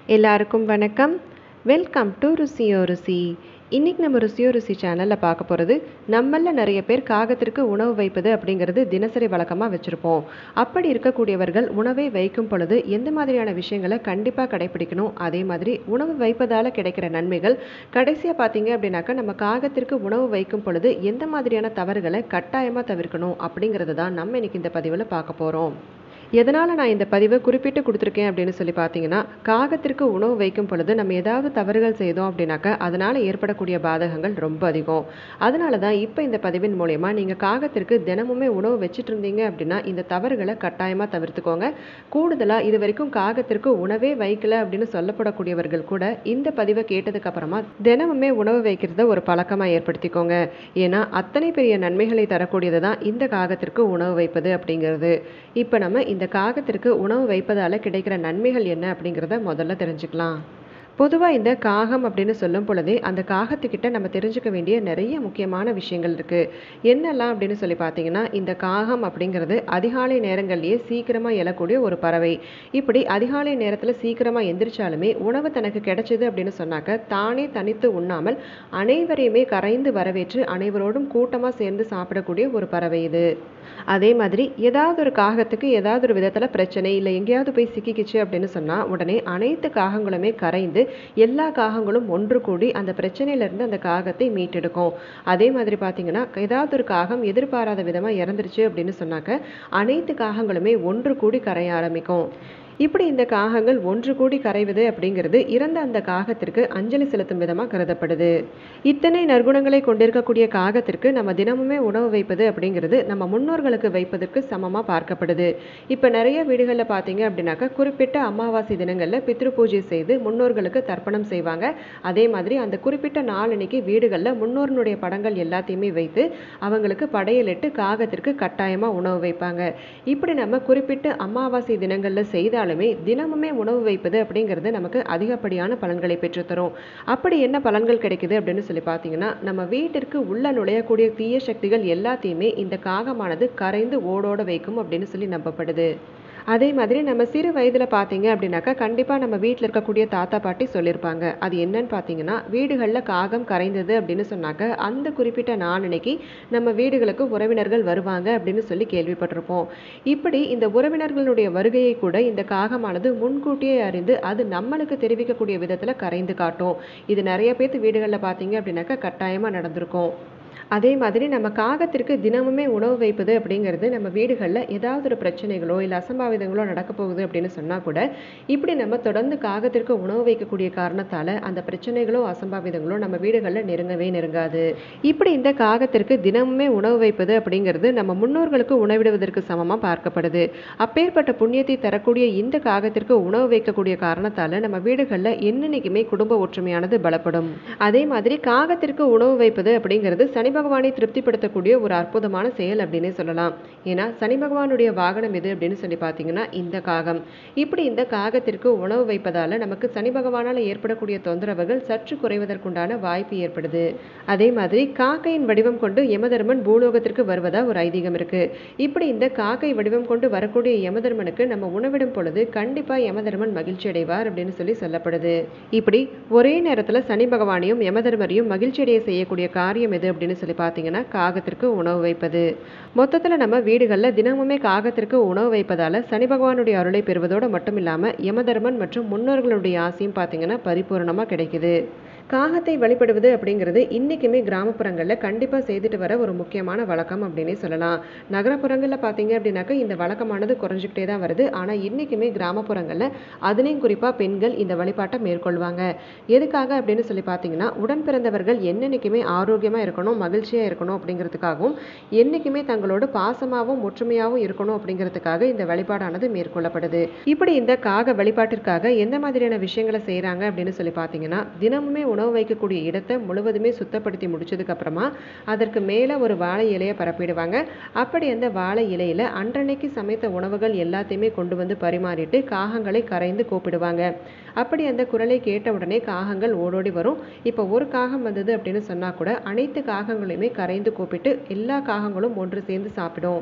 எல்லாருக்கும் வணக்கம் welcome to ருசியோ ருசி இன்றைக்கி நம்ம ருசியோ ருசி சேனலில் பார்க்க போகிறது நம்மள நிறைய பேர் காகத்திற்கு உணவு வைப்பது அப்படிங்கிறது தினசரி வழக்கமாக வச்சுருப்போம் அப்படி இருக்கக்கூடியவர்கள் உணவை வைக்கும் பொழுது எந்த மாதிரியான விஷயங்களை கண்டிப்பாக கடைபிடிக்கணும் அதே மாதிரி உணவு வைப்பதால் கிடைக்கிற நன்மைகள் கடைசியாக பார்த்தீங்க அப்படின்னாக்கா நம்ம காகத்திற்கு உணவு வைக்கும் பொழுது எந்த மாதிரியான தவறுகளை கட்டாயமாக தவிர்க்கணும் அப்படிங்கிறது தான் நம்ம இன்னைக்கு இந்த பதிவில் பார்க்க போகிறோம் எதனால் நான் இந்த பதிவை குறிப்பிட்டு கொடுத்துருக்கேன் அப்படின்னு சொல்லி பார்த்தீங்கன்னா காகத்திற்கு உணவு வைக்கும் பொழுது நம்ம ஏதாவது தவறுகள் செய்தோம் அப்படின்னாக்கா அதனால் ஏற்படக்கூடிய பாதகங்கள் ரொம்ப அதிகம் அதனால தான் இப்போ இந்த பதிவின் மூலயமா நீங்கள் காகத்திற்கு தினமுமே உணவு வச்சுட்டு இருந்தீங்க அப்படின்னா இந்த தவறுகளை கட்டாயமாக தவிர்த்துக்கோங்க கூடுதலாக இது வரைக்கும் காகத்திற்கு உணவே வைக்கல அப்படின்னு சொல்லப்படக்கூடியவர்கள் கூட இந்த பதிவை கேட்டதுக்கு அப்புறமா தினமுமே உணவு வைக்கிறத ஒரு பழக்கமாக ஏற்படுத்திக்கோங்க ஏன்னா அத்தனை பெரிய நன்மைகளை தரக்கூடியது தான் இந்த காகத்திற்கு உணவு வைப்பது அப்படிங்கிறது இப்போ நம்ம இந்த காகத்திற்கு உணவு வைப்பதால் கிடைக்கிற நன்மைகள் என்ன அப்படிங்கிறத முதல்ல தெரிஞ்சுக்கலாம் பொதுவாக இந்த காகம் அப்படின்னு சொல்லும் பொழுதே அந்த காகத்துக்கிட்ட நம்ம தெரிஞ்சுக்க வேண்டிய நிறைய முக்கியமான விஷயங்கள் இருக்குது என்னெல்லாம் அப்படின்னு சொல்லி பார்த்தீங்கன்னா இந்த காகம் அப்படிங்கிறது அதிகாலை நேரங்கள்லேயே சீக்கிரமாக எழக்கூடிய ஒரு பறவை இப்படி அதிகாலை நேரத்தில் சீக்கிரமாக எந்திரிச்சாலுமே உணவு தனக்கு கிடைச்சிது அப்படின்னு சொன்னாக்க தானே தனித்து உண்ணாமல் அனைவரையுமே கரைந்து வரவேற்று அனைவரோடும் கூட்டமாக சேர்ந்து சாப்பிடக்கூடிய ஒரு பறவை இது அதே மாதிரி ஏதாவது ஒரு காகத்துக்கு ஏதாவது ஒரு விதத்தில் பிரச்சனை இல்லை எங்கேயாவது போய் சிக்கிக்கிச்சு அப்படின்னு சொன்னால் உடனே அனைத்து காகங்களுமே கரைந்து எல்லா காகங்களும் ஒன்று கூடி அந்த பிரச்சனையிலேருந்து அந்த காகத்தை மீட்டெடுக்கும் அதே மாதிரி பார்த்தீங்கன்னா ஏதாவது ஒரு காகம் எதிர்பாராத விதமாக இறந்துருச்சு அப்படின்னு சொன்னாக்க அனைத்து காகங்களுமே ஒன்று கூடி கரைய ஆரம்பிக்கும் இப்படி இந்த காகங்கள் ஒன்று கூடி கரைவது அப்படிங்கிறது இறந்த அந்த காகத்திற்கு அஞ்சலி செலுத்தும் விதமாக கருதப்படுது இத்தனை நற்குணங்களை கொண்டிருக்கக்கூடிய காகத்திற்கு நம்ம தினமுமே உணவு வைப்பது அப்படிங்கிறது நம்ம முன்னோர்களுக்கு வைப்பதற்கு சமமாக பார்க்கப்படுது இப்போ நிறைய வீடுகளில் பார்த்தீங்க அப்படின்னாக்கா குறிப்பிட்ட அமாவாசை தினங்களில் பித்ரு பூஜை செய்து முன்னோர்களுக்கு தர்ப்பணம் செய்வாங்க அதே மாதிரி அந்த குறிப்பிட்ட நாளன்னைக்கு வீடுகளில் முன்னோர்களுடைய படங்கள் எல்லாத்தையுமே வைத்து அவங்களுக்கு படையலிட்டு காகத்திற்கு கட்டாயமாக உணவு வைப்பாங்க இப்படி நம்ம குறிப்பிட்ட அமாவாசை தினங்களில் செய்தால் இருந்தாலுமே தினமுமே உணவு வைப்பது அப்படிங்கிறது நமக்கு அதிகப்படியான பலன்களை பெற்றுத்தரும் அப்படி என்ன பலன்கள் கிடைக்குது அப்படின்னு சொல்லி பார்த்தீங்கன்னா நம்ம வீட்டிற்கு உள்ள நுழையக்கூடிய தீய சக்திகள் எல்லாத்தையுமே இந்த காகமானது கரைந்து ஓடோட வைக்கும் அப்படின்னு சொல்லி நம்பப்படுது அதே மாதிரி நம்ம சிறு வயதில் பார்த்தீங்க அப்படின்னாக்கா கண்டிப்பாக நம்ம வீட்டில் இருக்கக்கூடிய தாத்தா பாட்டி சொல்லியிருப்பாங்க அது என்னன்னு பார்த்தீங்கன்னா வீடுகளில் காகம் கரைந்தது அப்படின்னு சொன்னாக்க அந்த குறிப்பிட்ட நாளன்னைக்கு நம்ம வீடுகளுக்கு உறவினர்கள் வருவாங்க அப்படின்னு சொல்லி கேள்விப்பட்டிருப்போம் இப்படி இந்த உறவினர்களுடைய வருகையை கூட இந்த காகமானது முன்கூட்டியே அறிந்து அது நம்மளுக்கு தெரிவிக்கக்கூடிய விதத்தில் கரைந்து காட்டும் இது நிறைய பேர்த்து வீடுகளில் பார்த்தீங்க அப்படின்னாக்கா கட்டாயமாக நடந்திருக்கும் அதே மாதிரி நம்ம காகத்திற்கு தினமுமே உணவு வைப்பது அப்படிங்கிறது நம்ம வீடுகளில் ஏதாவது ஒரு பிரச்சனைகளோ இல்லை அசம்பாவிதங்களோ நடக்க போகுது அப்படின்னு சொன்னால் கூட இப்படி நம்ம தொடர்ந்து காகத்திற்கு உணவு வைக்கக்கூடிய காரணத்தால் அந்த பிரச்சனைகளோ அசம்பாவிதங்களோ நம்ம வீடுகளில் நெருங்கவே நெருங்காது இப்படி இந்த காகத்திற்கு தினமுமே உணவு வைப்பது அப்படிங்கிறது நம்ம முன்னோர்களுக்கு உணவிடுவதற்கு சமமாக பார்க்கப்படுது அப்பேற்பட்ட புண்ணியத்தை தரக்கூடிய இந்த காகத்திற்கு உணவு வைக்கக்கூடிய காரணத்தால் நம்ம வீடுகளில் என்னென்னைக்குமே குடும்ப ஒற்றுமையானது பலப்படும் அதே மாதிரி காகத்திற்கு உணவு வைப்பது அப்படிங்கிறது சனி பகவானை திருப்திப்படுத்தக்கூடிய ஒரு அற்புதமான செயல் அப்படின்னே சொல்லலாம் ஏன்னா சனி பகவானுடைய வாகனம் எது அப்படின்னு சொல்லி பார்த்தீங்கன்னா இந்த காகம் இப்படி இந்த காகத்திற்கு உணவு வைப்பதால் நமக்கு சனி பகவானால் ஏற்படக்கூடிய தொந்தரவுகள் சற்று குறைவதற்குண்டான வாய்ப்பு ஏற்படுது அதே மாதிரி காக்கையின் வடிவம் கொண்டு யமதர்மன் பூலோகத்திற்கு வருவதா ஒரு ஐதீகம் இருக்கு இப்படி இந்த காக்கை வடிவம் கொண்டு வரக்கூடிய யமதர்மனுக்கு நம்ம உணவிடும் பொழுது கண்டிப்பாக யமதர்மன் மகிழ்ச்சி அடைவார் அப்படின்னு சொல்லி சொல்லப்படுது இப்படி ஒரே நேரத்தில் சனி பகவானையும் யமதர்மரையும் மகிழ்ச்சி அடைய செய்யக்கூடிய காரியம் எது அப்படின்னு சொல்லி பார்த்தீங்கன்னா காகத்திற்கு உணவு வைப்பது மொத்தத்தில் நம்ம வீடுகளில் தினமுமே காகத்திற்கு உணவு வைப்பதால் சனி பகவானுடைய அருளை பெறுவதோடு மட்டும் இல்லாமல் யமதர்மன் மற்றும் முன்னோர்களுடைய ஆசையும் பார்த்தீங்கன்னா பரிபூர்ணமாக கிடைக்குது காகத்தை வழிபடுவது அப்படிங்கிறது இன்றைக்குமே கிராமப்புறங்களில் கண்டிப்பாக செய்துட்டு வர ஒரு முக்கியமான வழக்கம் அப்படின்னே சொல்லலாம் நகரப்புறங்களில் பார்த்தீங்க அப்படின்னாக்கா இந்த வழக்கமானது குறைஞ்சிக்கிட்டே தான் வருது ஆனால் இன்றைக்குமே கிராமப்புறங்களில் அதுலேயும் குறிப்பாக பெண்கள் இந்த வழிபாட்டை மேற்கொள்வாங்க எதுக்காக அப்படின்னு சொல்லி பார்த்தீங்கன்னா உடன் பிறந்தவர்கள் என்னென்னைக்குமே ஆரோக்கியமாக இருக்கணும் மகிழ்ச்சியாக இருக்கணும் அப்படிங்கிறதுக்காகவும் என்றைக்குமே தங்களோட பாசமாகவும் ஒற்றுமையாகவும் இருக்கணும் அப்படிங்கிறதுக்காக இந்த வழிபாடானது மேற்கொள்ளப்படுது இப்படி இந்த காக வழிபாட்டிற்காக எந்த மாதிரியான விஷயங்களை செய்கிறாங்க அப்படின்னு சொல்லி பார்த்தீங்கன்னா தினமுமே உணவு வைக்கக்கூடிய இடத்தை முழுவதுமே சுத்தப்படுத்தி முடிச்சதுக்கு அப்புறமா அதற்கு மேலே ஒரு வாழை இலையை பரப்பிடுவாங்க அப்படி அந்த வாழை இலையில அன்றன்னைக்கு சமைத்த உணவுகள் எல்லாத்தையுமே கொண்டு வந்து பரிமாறிட்டு காகங்களை கரைந்து கூப்பிடுவாங்க அப்படி அந்த குரலை கேட்ட உடனே காகங்கள் ஓடோடி வரும் இப்போ ஒரு காகம் வந்தது அப்படின்னு சொன்னா கூட அனைத்து காகங்களையுமே கரைந்து கூப்பிட்டு எல்லா காகங்களும் ஒன்று சேர்ந்து சாப்பிடும்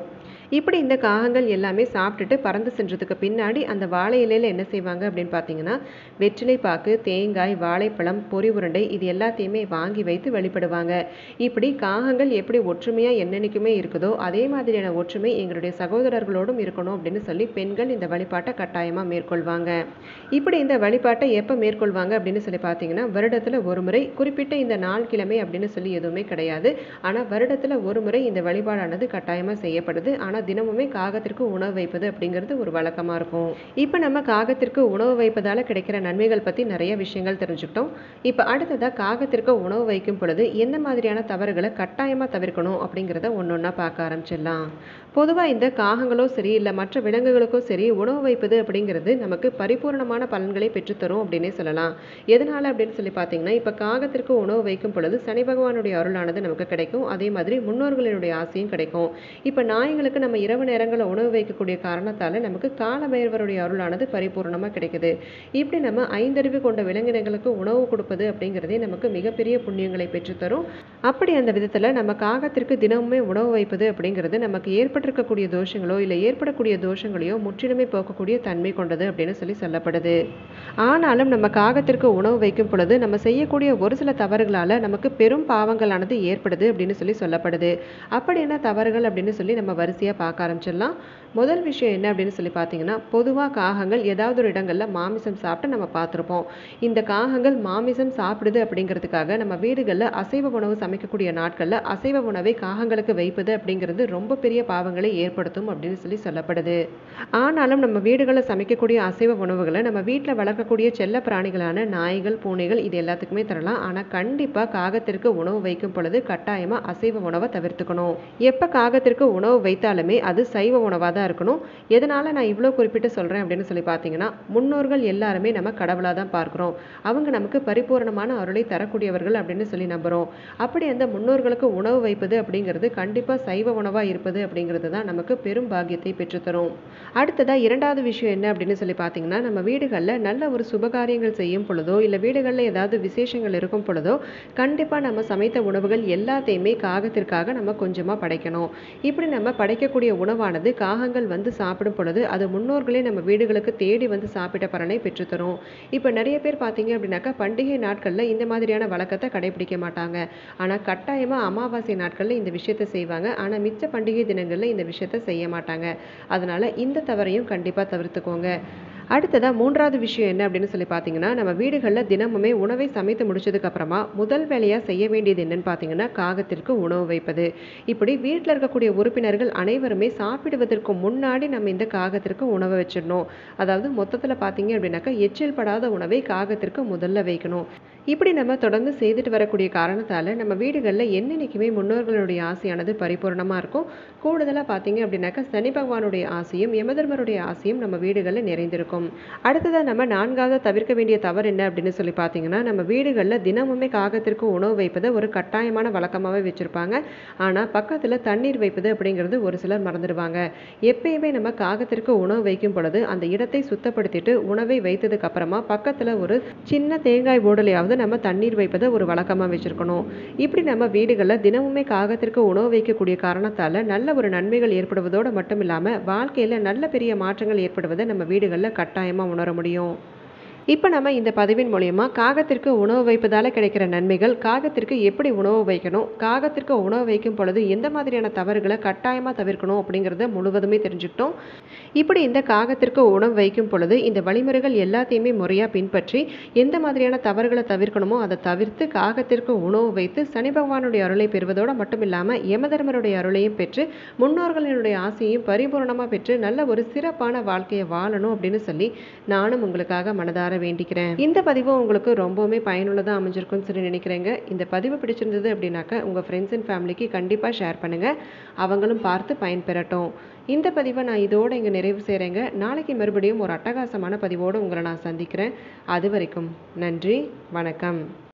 இப்படி இந்த காகங்கள் எல்லாமே சாப்பிட்டுட்டு பறந்து சென்றதுக்கு பின்னாடி அந்த வாழை இலையில் என்ன செய்வாங்க அப்படின்னு பார்த்தீங்கன்னா வெற்றிலை பாக்கு தேங்காய் வாழைப்பழம் பொரி உருண்டை இது எல்லாத்தையுமே வாங்கி வைத்து வழிபடுவாங்க இப்படி காகங்கள் எப்படி ஒற்றுமையாக என்னென்னைக்குமே இருக்குதோ அதே மாதிரியான ஒற்றுமை எங்களுடைய சகோதரர்களோடும் இருக்கணும் அப்படின்னு சொல்லி பெண்கள் இந்த வழிபாட்டை கட்டாயமாக மேற்கொள்வாங்க இப்படி இந்த வழிபாட்டை எப்போ மேற்கொள்வாங்க அப்படின்னு சொல்லி பார்த்தீங்கன்னா வருடத்தில் ஒரு முறை குறிப்பிட்ட இந்த நாள் கிழமை அப்படின்னு சொல்லி எதுவுமே கிடையாது ஆனால் வருடத்தில் ஒரு முறை இந்த வழிபாடானது கட்டாயமாக செய்யப்படுது ஆனால் தினமுமே காகத்திற்கு உணவு வைப்பது அப்படிங்கிறது ஒரு வழக்கமாக இருக்கும் இப்போ நம்ம காகத்திற்கு உணவு வைப்பதால் கிடைக்கிற நன்மைகள் பற்றி நிறைய விஷயங்கள் தெரிஞ்சுக்கிட்டோம் இப்போ அடுத்ததாக காகத்திற்கு உணவு வைக்கும் பொழுது எந்த மாதிரியான தவறுகளை கட்டாயமாக தவிர்க்கணும் அப்படிங்கிறத ஒன்று ஒன்றா பார்க்க ஆரம்பிச்சிடலாம் பொதுவாக இந்த காகங்களோ சரி இல்லை மற்ற விலங்குகளுக்கோ சரி உணவு வைப்பது அப்படிங்கிறது நமக்கு பரிபூர்ணமான பலன்களை பெற்றுத்தரும் அப்படின்னே சொல்லலாம் எதனால் அப்படின்னு சொல்லி பார்த்தீங்கன்னா இப்போ காகத்திற்கு உணவு வைக்கும் பொழுது சனி பகவானுடைய அருளானது நமக்கு கிடைக்கும் அதே மாதிரி முன்னோர்களுடைய ஆசையும் கிடைக்கும் இப்போ நாய்களுக்கு நம்ம இரவு நேரங்களில் உணவு வைக்கக்கூடிய காரணத்தால் நமக்கு காலபைரவருடைய அருளானது பரிபூர்ணமாக கிடைக்குது இப்படி நம்ம ஐந்தறிவு கொண்ட விலங்கினங்களுக்கு உணவு கொடுப்பது அப்படிங்கிறதே நமக்கு மிகப்பெரிய புண்ணியங்களை பெற்றுத்தரும் அப்படி அந்த விதத்தில் நம்ம காகத்திற்கு தினமுமே உணவு வைப்பது அப்படிங்கிறது நமக்கு ஏற்பட்டிருக்கக்கூடிய தோஷங்களோ இல்லை ஏற்படக்கூடிய தோஷங்களையோ முற்றிலுமே போக்கக்கூடிய தன்மை கொண்டது அப்படின்னு சொல்லி சொல்லப்படுது ஆனாலும் நம்ம காகத்திற்கு உணவு வைக்கும் பொழுது நம்ம செய்யக்கூடிய ஒரு சில தவறுகளால் நமக்கு பெரும் பாவங்களானது ஏற்படுது அப்படின்னு சொல்லி சொல்லப்படுது அப்படி என்ன தவறுகள் அப்படின்னு சொல்லி நம்ம வரிசையாக பார்க்க ஆரம்பிச்சிடலாம் முதல் விஷயம் என்ன அப்படின்னு சொல்லி பார்த்தீங்கன்னா பொதுவாக காகங்கள் ஏதாவது ஒரு இடங்களில் மாமிசம் சாப்பிட்டு நம்ம பார்த்துருப்போம் இந்த காகங்கள் மாமிசம் சாப்பிடுது அப்படிங்கிறதுக்காக நம்ம வீடுகளில் அசைவ உணவு சமைக்கக்கூடிய நாட்களில் அசைவ உணவை காகங்களுக்கு வைப்பது அப்படிங்கிறது ரொம்ப பெரிய பாவங்களை ஏற்படுத்தும் அப்படின்னு சொல்லி சொல்லப்படுது ஆனாலும் நம்ம வீடுகளில் சமைக்கக்கூடிய அசைவ உணவுகளை நம்ம வீட்டில் வளர்க்கக்கூடிய செல்ல பிராணிகளான நாய்கள் பூனைகள் இது எல்லாத்துக்குமே தரலாம் ஆனால் கண்டிப்பாக காகத்திற்கு உணவு வைக்கும் பொழுது கட்டாயமாக அசைவ உணவை தவிர்த்துக்கணும் எப்போ காகத்திற்கு உணவு வைத்தாலுமே அது சைவ உணவாக தான் இருக்கணும் எதனால் நான் இவ்வளோ குறிப்பிட்டு சொல்கிறேன் அப்படின்னு சொல்லி பார்த்தீங்கன்னா முன்னோர்கள் எல்லாருமே நம்ம கடவுளாக தான் பார்க்குறோம் அவங்க நமக்கு பரிபூர்ணமான அருளை தரக்கூடியவர்கள் அப்படின்னு சொல்லி நம்புகிறோம் அப்படி அந்த முன்னோர்களுக்கு உணவு வைப்பது அப்படிங்கிறது கண்டிப்பாக சைவ உணவாக இருப்பது அப்படிங்கிறது தான் நமக்கு பெரும் பாக்கியத்தை பெற்றுத்தரும் அடுத்ததாக இரண்டாவது விஷயம் என்ன அப்படின்னு சொல்லி பார்த்தீங்கன்னா நம்ம வீடுகளில் நல்ல ஒரு சுபகாரியங்கள் செய்யும் பொழுதோ இல்லை வீடுகளில் ஏதாவது விசேஷங்கள் இருக்கும் பொழுதோ கண்டிப்பாக நம்ம சமைத்த உணவுகள் எல்லாத்தையுமே காகத்திற்காக நம்ம கொஞ்சமாக படைக்கணும் இப்படி நம்ம படைக்கக்கூடிய உணவானது காகங்கள் வந்து சாப்பிடும் பொழுது அது முன்னோர்களே நம்ம வீடுகளுக்கு தேடி வந்து சாப்பிட்ட பலனை பெற்றுத்தரும் இப்போ நிறைய பேர் பார்த்தீங்க அப்படின்னாக்கா பண்டிகை நாட்களில் இந்த மாதிரியான வழக்கத்தை கடைபிடிக்க மாட்டாங்க ஆனால் கட்டாயமாக அமாவாசை நாட்களில் இந்த விஷயத்தை செய்வாங்க ஆனால் மிச்ச பண்டிகை தினங்களில் இந்த விஷயத்தை செய்ய மாட்டாங்க அதனால் இந்த தவறையும் கண்டிப்பாக தவிர்த்துக்கோங்க அடுத்ததாக மூன்றாவது விஷயம் என்ன அப்படின்னு சொல்லி பார்த்தீங்கன்னா நம்ம வீடுகளில் தினமுமே உணவை சமைத்து முடிச்சதுக்கு அப்புறமா முதல் வேலையாக செய்ய வேண்டியது என்னன்னு பார்த்தீங்கன்னா காகத்திற்கு உணவு வைப்பது இப்படி வீட்டில் இருக்கக்கூடிய உறுப்பினர்கள் அனைவருமே சாப்பிடுவதற்கு முன்னாடி நம்ம இந்த காகத்திற்கு உணவை வச்சிடணும் அதாவது மொத்தத்தில் பார்த்தீங்க அப்படின்னாக்கா எச்சில் படாத உணவை காகத்திற்கு முதல்ல வைக்கணும் இப்படி நம்ம தொடர்ந்து செய்துட்டு வரக்கூடிய காரணத்தால் நம்ம வீடுகளில் என்னென்னைக்குமே முன்னோர்களுடைய ஆசையானது பரிபூர்ணமாக இருக்கும் கூடுதலாக பார்த்தீங்க அப்படின்னாக்கா சனி பகவானுடைய ஆசையும் யமதர்மருடைய ஆசையும் நம்ம வீடுகளில் நிறைந்திருக்கும் அடுத்ததாக நம்ம நான்காவது தவிர்க்க வேண்டிய தவறு என்ன அப்படின்னு சொல்லி பார்த்தீங்கன்னா நம்ம வீடுகளில் தினமுமே காகத்திற்கு உணவு வைப்பதை ஒரு கட்டாயமான வழக்கமாகவே வச்சுருப்பாங்க ஆனால் பக்கத்தில் தண்ணீர் வைப்பது அப்படிங்கிறது ஒரு சிலர் மறந்துடுவாங்க எப்பயுமே நம்ம காகத்திற்கு உணவு வைக்கும் பொழுது அந்த இடத்தை சுத்தப்படுத்திட்டு உணவை வைத்ததுக்கு அப்புறமா பக்கத்தில் ஒரு சின்ன தேங்காய் ஓடலையாவது நம்ம தண்ணீர் வைப்பதை ஒரு வழக்கமாக வச்சுருக்கணும் இப்படி நம்ம வீடுகளில் தினமுமே காகத்திற்கு உணவு வைக்கக்கூடிய காரணத்தால் நல்ல ஒரு நன்மைகள் ஏற்படுவதோடு மட்டும் இல்லாமல் வாழ்க்கையில் நல்ல பெரிய மாற்றங்கள் ஏற்படுவதை நம்ம வீடுகளில் கட்டாயமாக உணர முடியும் இப்போ நம்ம இந்த பதிவின் மூலயமா காகத்திற்கு உணவு வைப்பதால் கிடைக்கிற நன்மைகள் காகத்திற்கு எப்படி உணவு வைக்கணும் காகத்திற்கு உணவு வைக்கும் பொழுது எந்த மாதிரியான தவறுகளை கட்டாயமாக தவிர்க்கணும் அப்படிங்கிறத முழுவதுமே தெரிஞ்சுக்கிட்டோம் இப்படி இந்த காகத்திற்கு உணவு வைக்கும் பொழுது இந்த வழிமுறைகள் எல்லாத்தையுமே முறையாக பின்பற்றி எந்த மாதிரியான தவறுகளை தவிர்க்கணுமோ அதை தவிர்த்து காகத்திற்கு உணவு வைத்து சனி பகவானுடைய அருளை பெறுவதோடு மட்டும் இல்லாமல் யமதர்மருடைய அருளையும் பெற்று முன்னோர்களினுடைய ஆசையையும் பரிபூரணமாக பெற்று நல்ல ஒரு சிறப்பான வாழ்க்கையை வாழணும் அப்படின்னு சொல்லி நானும் உங்களுக்காக மனதார வேண்டிக்கிறேன் இந்த பதிவு உங்களுக்கு ரொம்பவுமே பயனுள்ளதாக அமைஞ்சிருக்கும்னு சொல்லி நினைக்கிறேங்க இந்த பதிவு பிடிச்சிருந்தது அப்படின்னாக்கா உங்கள் ஃப்ரெண்ட்ஸ் அண்ட் ஃபேமிலிக்கு கண்டிப்பாக ஷேர் பண்ணுங்கள் அவங்களும் பார்த்து பயன்பெறட்டும் இந்த பதிவை நான் இதோடு இங்கே நிறைவு செய்கிறேங்க நாளைக்கு மறுபடியும் ஒரு அட்டகாசமான பதிவோடு உங்களை நான் சந்திக்கிறேன் அது வரைக்கும் நன்றி வணக்கம்